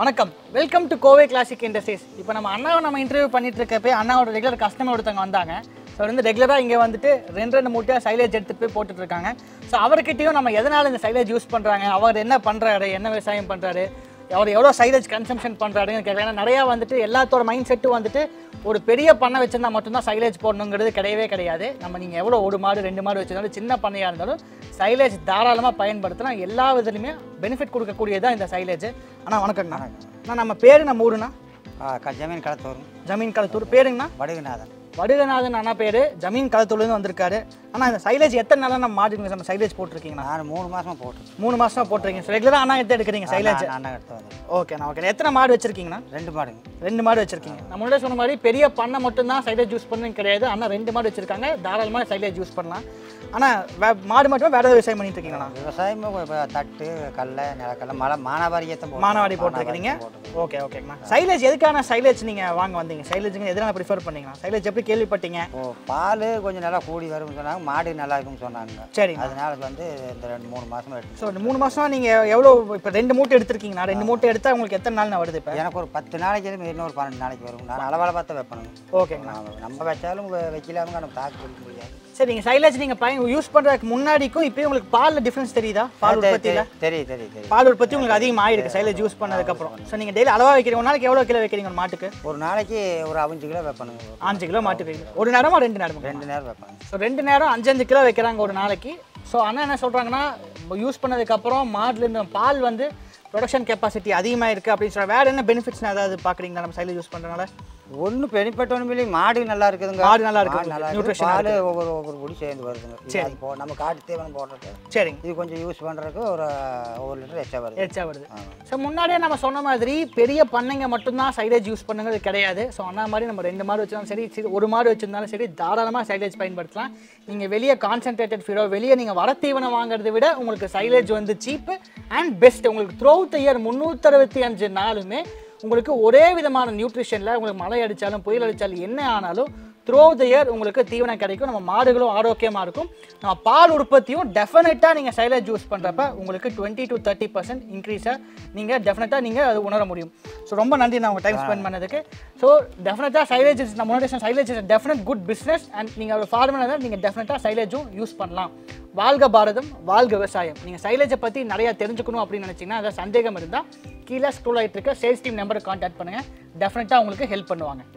வணக்கம் welcome to Kovai classic industries இப்போ நம்ம அண்ணாவை நம்ம இன்டர்வியூ பண்ணிட்டு இருக்கப்பே அண்ணாவோட ரெகுலர் கஸ்டமர் ஒருத்தவங்க வந்தாங்க ஸோ வந்து ரெகுலராக இங்கே வந்துட்டு ரெண்டு ரெண்டு மூட்டையாக சைலேஜ் எடுத்துகிட்டு போய் போட்டுட்டு இருக்காங்க ஸோ அவர்கிட்டயும் நம்ம எதனால் இந்த சைலேஜ் யூஸ் பண்ணுறாங்க அவர் என்ன பண்ணுறாரு என்ன விவசாயம் பண்ணுறாரு அவர் எவ்வளோ சைலேஜ் கன்சம்ஷன் பண்ணுறாருன்னு கேட்கலாம் ஏன்னா நிறையா வந்துட்டு எல்லாத்தோட மைண்ட் செட்டும் வந்துட்டு ஒரு பெரிய பண்ணை வச்சிருந்தா மட்டும்தான் சைலேஜ் போடணுங்கிறது கிடையவே கிடையாது நம்ம நீங்கள் எவ்வளோ ஒரு மாடு ரெண்டு மாடு வச்சிருந்தாலும் சின்ன பண்ணையாக இருந்தாலும் சைலேஜ் தாராளமாக பயன்படுத்தலாம் எல்லா விதத்துலையுமே பெனிஃபிட் கொடுக்கக்கூடியதான் இந்த சைலேஜ் அண்ணா வணக்கங்கண்ணா அண்ணா நம்ம பேரு நம்ம ஊருண்ணா ஆ, க- ஜமீன் களத்தூர் ஜமீன் களத்தூர் பேருங்கண்ணா வடுகுநாதன் வடுகநாதன் அண்ணா பேர் ஜமீன் களத்தூர்லேருந்து வந்திருக்காரு அண்ணா இந்த சைலேஜ் எத்தனை நாளாக நம்ம மாடு நம்ம சைலேஜ் போட்டிருக்கீங்கண்ணா நான் மூணு மாசமா போட்டுருக்கேன் மூணு மாசமா போட்டிருக்கீங்க ரெகுலராக அண்ணா எடுத்து எடுக்கிறீங்க சைலேஜ் நான் அண்ணன் எடுத்து வந்து ஓகேண்ணா ஓகே எத்தனை மாடு வச்சிருக்கீங்கண்ணா ரெண்டு மாடுங்க ரெண்டு மாடு வச்சிருக்கீங்க நம்ம முன்னாடி சொன்ன மாதிரி பெரிய பண்ணை மட்டும்தான் சைலேஜ் யூஸ் பண்ணணும் கிடையாது ஆனால் ரெண்டு மாடு வச்சிருக்காங்க தாராளமாக சைலேஜ் யூஸ் பண்ணலாம் ஆனால் வே- மாடு மட்டும் வேற ஏதாவது விவசாயம் பண்ணிட்டு இருக்கீங்களா விவசாயமும் இப்ப தட்டு கடலை நிலக்கடலை மலை மானாவாரியத்தை போட்டு மானவாடி போட்டிருக்கிறீங்க ஓகே ஓகேங்கண்ணா சைலேஜ் எதுக்கான சைலேஜ் நீங்கள் வாங்க வந்தீங்க சைலேஜுங்க எதனால ப்ரிஃபர் பண்ணீங்கண்ணா சைலேஜ் எப்படி கேள்விப்பட்டீங்க ஓ பால் கொஞ்சம் நல்லா கூடி வரும்னு சொன்னாங்க மாடு நல்லா இருக்கும்னு சொன்னாங்க சரிங்க அதனால வந்து இந்த ரெண்டு மூணு மாசமா எடுத்து ஸோ இந்த மூணு மாசமா நீங்கள் எவ்வளோ இப்போ ரெண்டு மூட்டை எடுத்திருக்கீங்கண்ணா ரெண்டு மூட்டை எடுத்தால் உங்களுக்கு எத்தனை நாள் வரும் இப்போ எனக்கு ஒரு பத்து நாளைக்கு எதுவும் இன்னொரு பன்னெண்டு நாளைக்கு வரும் நான் அளவால பார்த்து வைப்பேனுங்க ஓகேங்கண்ணா நான் நம்ம வச்சாலும் வெ- வைக்கலாமுங்க நம்ம தாக்கு பிடிக்க முடியாது சரி நீங்கள் சைலேஜ் நீங்கள் பயன் யூஸ் பண்ணுறதுக்கு முன்னாடிக்கும் இப்போயும் உங்களுக்கு பாலில் டிஃப்ரென்ஸ் தெரியுதா பால் தெரி- உற்பத்தியில் தெரி- தெரியும் தெரியும் தெரியும் பால் உற்பத்தி உங்களுக்கு அதிகமாக ஆயிருக்கு சைலேஜ் யூஸ் பண்ணதுக்கப்புறம் ஸோ நீங்கள் டெய்லி அளவாக வைக்கிறீங்க ஒரு நாளைக்கு எவ்வளோ கிலோ வைக்கிறீங்க ஒரு மாட்டுக்கு ஒரு நாளைக்கு ஒரு அஞ்சு கிலோ வைப்பணுங்க அஞ்சு கிலோ மாட்டுக்கு வைக்கிறீங்க. ஒரு நேரமா ரெண்டு நேரமா ரெண்டு நேரம் வைப்பேன் ஸோ ரெண்டு நேரம் அஞ்சு அஞ்சு கிலோ வைக்கிறாங்க ஒரு நாளைக்கு ஸோ அண்ணா என்ன சொல்கிறாங்கன்னா யூஸ் பண்ணதுக்கப்புறம் மாடுலேருந்து பால் வந்து ப்ரொடக்ஷன் கெப்பாசிட்டி அதிகமாக இருக்குது அப்படின்னு சொல்ல வேறு என்ன பெனிஃபிட்ஸ் ஏதாவது பார்க்குறீங்களா நம்ம சைலேஜ் யூஸ் பண்ணுறதுனால ஒன்றும் பெனிஃபிட் ஒன்றும் இல்லை மாடு நல்லா இருக்குதுங்க மாடு நல்லா இருக்கு. மாடு நல்லா Nutrition இருக்கு பால் ஒவ்வொரு ஒவ்வொரு பொடி சேர்ந்து வருதுங்க இது அது போ நம்ம காட்டு தீவனம் போடுறது சரிங்க இது கொஞ்சம் யூஸ் பண்ணுறதுக்கு ஒரு ஒவ்வொரு லிட்டர் எச்சா வருது எச்சா வருது ஸோ முன்னாடியே நம்ம சொன்ன மாதிரி பெரிய பண்ணைங்க மட்டும்தான் சைலேஜ் யூஸ் பண்ணுங்கிறது கிடையாது ஸோ அண்ணா மாதிரி நம்ம ரெண்டு மாடு வச்சிருந்தாலும் சரி சரி ஒரு மாடு வச்சிருந்தாலும் சரி தாராளமாக சைலேஜ் பயன்படுத்தலாம் நீங்கள் வெளியே கான்சென்ட்ரேட்டட் ஃபீடோ வெளியே நீங்கள் வர தீவனம் வாங்குறதை விட உங்களுக்கு சைலேஜ் வந்து சீப்பு அண்ட் பெஸ்ட் உங்களுக்கு த்ரூ த இயர் முந்நூற்றறுபத்தி அஞ்சு நாளுமே உங்களுக்கு ஒரே விதமான நியூட்ரிஷனில் உங்களுக்கு மழை அடித்தாலும் புயல் அடித்தாலும் என்ன ஆனாலும் த்ரூ த இயர் உங்களுக்கு தீவனம் கிடைக்கும் நம்ம மாடுகளும் ஆரோக்கியமாக இருக்கும் நம்ம பால் உற்பத்தியும் டெஃபினட்டாக நீங்கள் சைலேஜ் யூஸ் பண்ணுறப்ப உங்களுக்கு டுவெண்ட்டி டு தேர்ட்டி பர்சன்ட் இன்க்ரீஸை நீங்கள் டெஃபினட்டாக நீங்கள் அது உணர முடியும் ஸோ ரொம்ப நன்றி நான் உங்கள் டைம் ஸ்பெண்ட் பண்ணதுக்கு ஸோ டெஃபினட்டாக சைலேஜ் இஸ் நம்ம முன்னாடி silage is definite good business and நீங்கள் ஒரு ஃபார்மர் தான் நீங்கள் டெஃபினட்டாக சைலேஜும் யூஸ் பண்ணலாம் வாழ்க பாரதம் வாழ்க விவசாயம் நீங்கள் சைலேஜை பற்றி நிறையா தெரிஞ்சுக்கணும் அப்படின்னு நினச்சிங்கன்னா அதாவது சந்தேகம் இருந்தால் கீழே ஸ்க்ரோல் ஆகிட்டு இருக்க சேல்ஸ் டீம் நம்பரை காண்டாக்ட் பண்ணுங்கள் டெஃபினட்டாக உங்களுக்கு ஹெல்ப் பண்ணுவாங்க